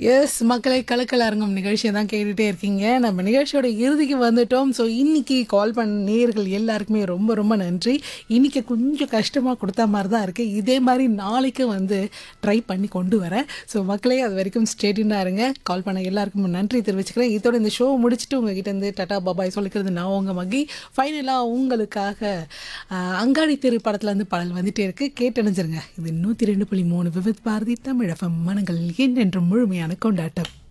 S மக்களை கலக்கல் அரங்கம் நிகழ்ச்சியை தான் கேட்டுகிட்டே இருக்கீங்க நம்ம நிகழ்ச்சியோட இறுதிக்கு வந்துட்டோம் ஸோ இன்னைக்கு கால் பண்ண நேயர்கள் எல்லாருக்குமே ரொம்ப ரொம்ப நன்றி இன்னைக்கு கொஞ்சம் கஷ்டமாக கொடுத்த மாதிரி தான் இருக்குது இதே மாதிரி நாளைக்கு வந்து ட்ரை பண்ணி கொண்டு வரேன் ஸோ மக்களே அது வரைக்கும் ஸ்டேட்டினாக இருங்க கால் பண்ண எல்லாருக்கும் நன்றி தெரிவிச்சுக்கிறேன் இதோட இந்த ஷோ முடிச்சுட்டு உங்ககிட்ட இருந்து டாடா பாபாய் சொல்லிக்கிறது நான் உங்கள் மகி ஃபைனலாக உங்களுக்காக ஆஹ், அங்காடி தெரு படத்துல இருந்து பாடல் வந்துட்டே இருக்கு கேட்டணிஞ்சிருங்க இது நூற்றி ரெண்டு புள்ளி மூணு விவித் பாரதி தமிழ் எஃப்எம் மனங்கள் என்றென்றும் முழுமையான கொண்டாட்டம்